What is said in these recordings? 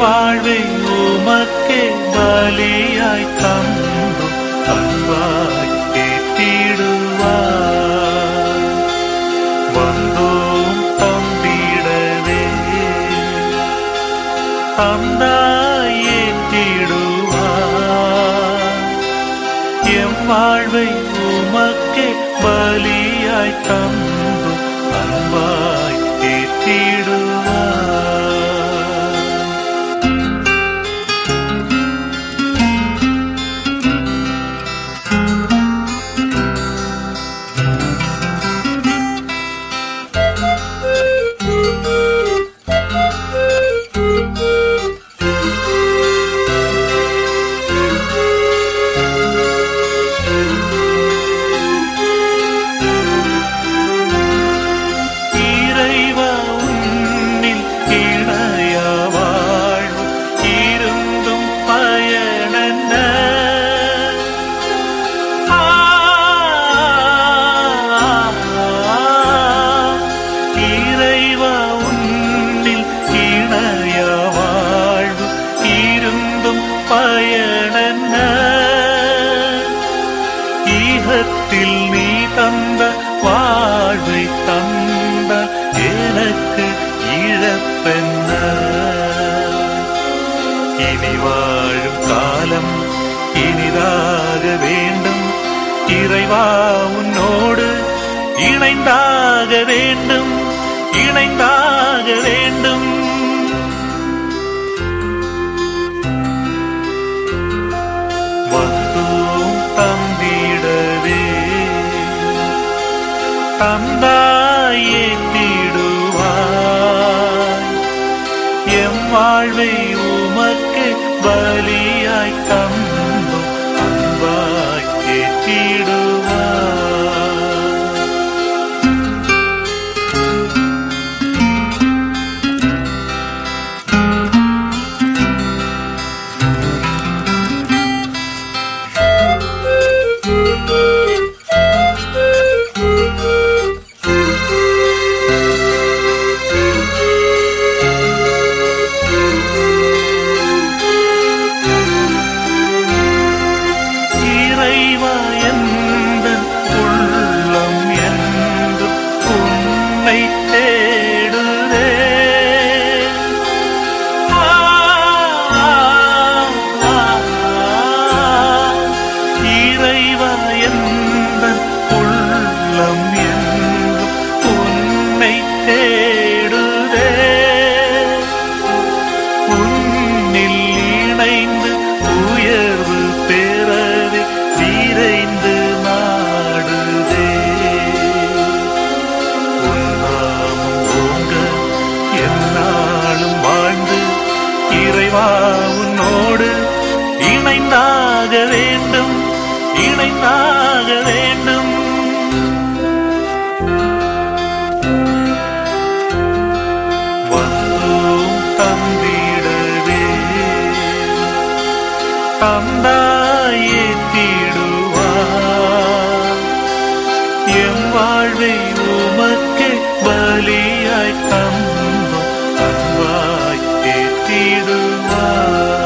வாழ்வை உமக்கே பலியாய் தந்தோம் அன்பாய் ஏற்றிடுவார் வந்தோம் தந்திடவே தந்தாய் ஏற்றிடுவார் எம் வாழ்வை உமக்கே பலியாய் தந்தோம் அன்பாய் ஏற்றிடுவார் இறைவா உன்னில் இணைய வாழ்வு இருந்தும் பயனென்ன ஆ, இறைவா உன்னில் இணைய வாழ்வு இருந்தும் பயனென்ன ஈகத்தில் நீ தந்த வாழ்வை தந்த எனக்கு இழப்பென்ன இனி வாழும் காலம் இனிதாக வேண்டும் இறைவா உன்னோடு இணைந்தாக வேண்டும் இணைந்தாக வேண்டும் வந்தோம் தந்திடவே தந்தாயே தீடுவாய் எம் வாழ்வை உமக்கு பலியாய் தந்தோம் அன்பாய் ஏற்றிடுவாய் இறைவா எந்தன் உள்ளம் என்று உன்னை தேடுதே ஆ, ஆ, ஆ. இறைவா எந்தன் உள்ளம் என்று உன்னை தேடுதே உன்னில் இணைந்து உயர்வு பெறவே விரைந்து நாடுதே உன்னாமம் ஓங்க என்னாலும் வாழ்ந்து இறைவா உன்னோடு இணைந்தாக வேண்டும் இணைந்தாக வேண்டும் வந்தோம் தந்திடவே தந்தாயே தீடுவார் எம் வாழ்வை உமக்கு பலியாய் தந்தோம் அன்பாய் ஏற்றிடுவார்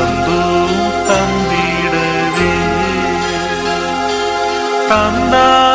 வந்தோம் தந்திடவே தந்தாய்